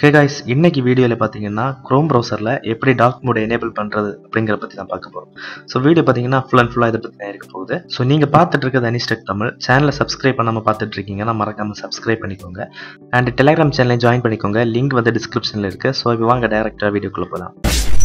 hey guys இன்னைக்கு வீடியோவில் பார்த்தீங்கன்னா க்ரோம் ப்ரௌசரில் எப்படி டார்க் மோட் எனேபிள் பண்ணுறது அப்படிங்கிற பற்றி தான் பார்க்க போகிறோம் ஸோ வீடியோ பார்த்தீங்கன்னா ஃபுல் அண்ட் ஃபுல்லாக இதை பற்றி தான் இருக்க போகுது ஸோ நீங்கள் பார்த்துட்டு இருக்கிறது அனிஸ்டெக் தமிழ் சேனலை சப்ஸ்கிரைப் பண்ணாமல் பார்த்துட்டு இருக்கீங்கன்னா மறக்காமல் சப்ஸ்கிரைப் பண்ணிக்கோங்க அண்ட் டெலிகிராம் சேனலை ஜாயின் பண்ணிக்கோங்க லிங்க் வந்து டிஸ்கிரிப்ஷனில் இருக்குது ஸோ இப்போ வாங்க டேரெக்டாக வீடியோக்குள்ளே போகலாம்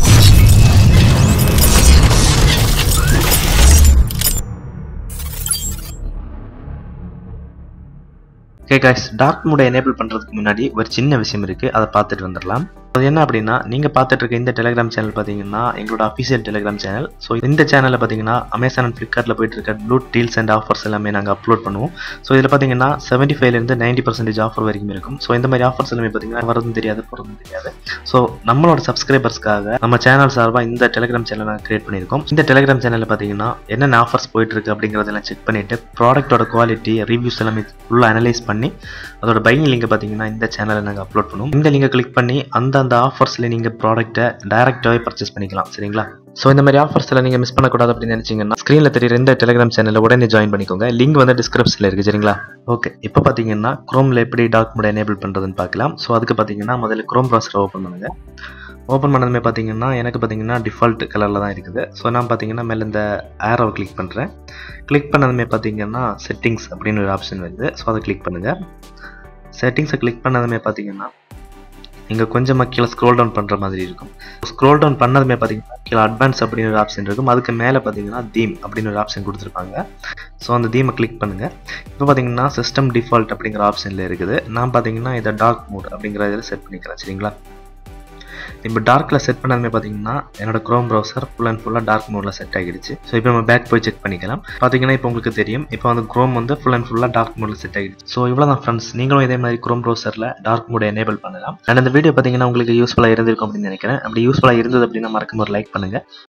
ஓகே காய்ஸ் டார்க் மோடை எனேபிள் பண்ணுறதுக்கு முன்னாடி ஒரு சின்ன விஷயம் இருக்குது அதை பார்த்துட்டு வந்துடலாம் அது என்ன அப்படின்னா நீங்கள் பார்த்துட்டு இருக்க இந்த டெலிகிராம் சேனல் பார்த்தீங்கன்னா எங்களோட அஃபிஷியல் டெலிகிராம் சேனல் ஸோ இந்த சேனலில் பார்த்தீங்கன்னா அமேசான் அண்ட் ஃப்ளிப்கார்ட்டில் போயிட்டு இருக்க ப்ளூ டீல்ஸ் அண்ட் ஆஃபர்ஸ் எல்லாமே நாங்கள் அப்லோட் பண்ணுவோம் ஸோ இதில் பார்த்தீங்கன்னா செவன்ட்டி ஃபைவ்லேருந்து நைன்ட்டி பர்சன்டேஜ் ஆஃபர் வரைக்கும் இருக்கும் ஸோ இந்த மாதிரி ஆஃபர்ஸ் எல்லாமே பார்த்தீங்கன்னா வரதும் தெரியாது போகிறதும் தெரியாது ஸோ நம்மளோட சப்ஸ்கிரைபர்ஸ்க்காக நம்ம சேனல் சார்பாக இந்த டெலிகிராம் சேனல் நாங்கள் கிரியேட் பண்ணியிருக்கோம் இந்த டெலிகிராம் சேனலில் பார்த்தீங்கன்னா என்னென்ன ஆஃபர்ஸ் போயிட்டு இருக்கு அப்படிங்கிறதெல்லாம் செக் பண்ணிட்டு ப்ராடக்ட்டோட குவாலிட்டி ரிவ்யூஸ் எல்லாமே ஃபுல்லாக அனலைஸ் பண்ணி அதோட பையிங் லிங்கை பார்த்தீங்கன்னா இந்த சேனலில் நாங்கள் அப்லோட் பண்ணுவோம் இந்த லிங்கை கிளிக் பண்ணி அந்த அந்த ஆஃபர்ஸில் நீங்கள் ப்ராடக்ட்டை டைரெக்டாகவே பர்ச்சேஸ் பண்ணிக்கலாம் சரிங்களா ஸோ இந்த மாதிரி ஆஃபர்ஸில் நீங்கள் மிஸ் பண்ணக்கூடாது அப்படின்னு நினச்சிங்கன்னா ஸ்க்ரீனில் தெரியுற இந்த டெலிகிராம் சேனலில் உடனே ஜாயின் பண்ணிக்கோங்க லிங்க் வந்து டிஸ்கிரிப்ஷனில் இருக்குது சரிங்களா ஓகே இப்போ பார்த்தீங்கன்னா க்ரோமில் எப்படி டாக் மோட் எனேபிள் பண்ணுறதுன்னு பார்க்கலாம் ஸோ அதுக்கு பார்த்தீங்கன்னா முதல்ல க்ரோம் ப்ரௌசரை ஓப்பன் பண்ணுங்கள் ஓப்பன் பண்ணதுமே பார்த்தீங்கன்னா எனக்கு பார்த்தீங்கன்னா டிஃபால்ட் கலரில் தான் இருக்குது ஸோ நான் பார்த்தீங்கன்னா மேலே இந்த ஆரோவை கிளிக் பண்ணுறேன் கிளிக் பண்ணதுமே பார்த்தீங்கன்னா செட்டிங்ஸ் அப்படின்னு ஒரு ஆப்ஷன் வருது ஸோ அதை கிளிக் பண்ணுங்கள் செட்டிங்ஸை கிளிக் பண்ணதுமே பார்த்தீங்கன்னா நீங்கள் கொஞ்சமாக கீழே ஸ்க்ரோல் டவுன் பண்ணுற மாதிரி இருக்கும் ஸ்க்ரோல் டவுன் பண்ணதுமே பார்த்தீங்கன்னா கீழே அட்வான்ஸ் அப்படின்னு ஒரு ஆப்ஷன் இருக்கும் அதுக்கு மேலே பார்த்தீங்கன்னா தீம் அப்படின்னு ஒரு ஆப்ஷன் கொடுத்துருப்பாங்க ஸோ அந்த தீமை கிளிக் பண்ணுங்கள் இப்போ பார்த்தீங்கன்னா சிஸ்டம் டிஃபால்ட் அப்படிங்கிற ஆப்ஷனில் இருக்குது நான் பார்த்தீங்கன்னா இதை டார்க் மோட் அப்படிங்கிற இதில் செட் பண்ணிக்கிறேன் சரிங்களா இப்போ டார்க்கில் செட் பண்ணதுமே பார்த்தீங்கன்னா என்னோட க்ரோம் ப்ரௌசர் ஃபுல் அண்ட் ஃபுல்லாக டார்க் மோடில் செட் ஆகிடுச்சு ஸோ இப்போ நம்ம பேக் போய் செக் பண்ணிக்கலாம் பார்த்தீங்கன்னா இப்போ உங்களுக்கு தெரியும் இப்போ வந்து க்ரோம் வந்து ஃபுல் அண்ட் ஃபுல்லாக டார்க் மோடில் செட் ஆகிடுச்சு ஸோ இவ்வளோ தான் ஃப்ரெண்ட்ஸ் நீங்களும் இதே மாதிரி க்ரோம் ப்ரௌசரில் டார்க் மோட் எனேபிள் பண்ணலாம் அண்ட் அந்த வீடியோ பார்த்தீங்கன்னா உங்களுக்கு யூஸ்ஃபுல்லாக இருந்திருக்கும் அப்படின்னு நினைக்கிறேன் அப்படி யூஸ்ஃபுல்லாக இருந்தது அப்படின்னா மறக்காம ஒரு லைக் பண்ணுங்கள்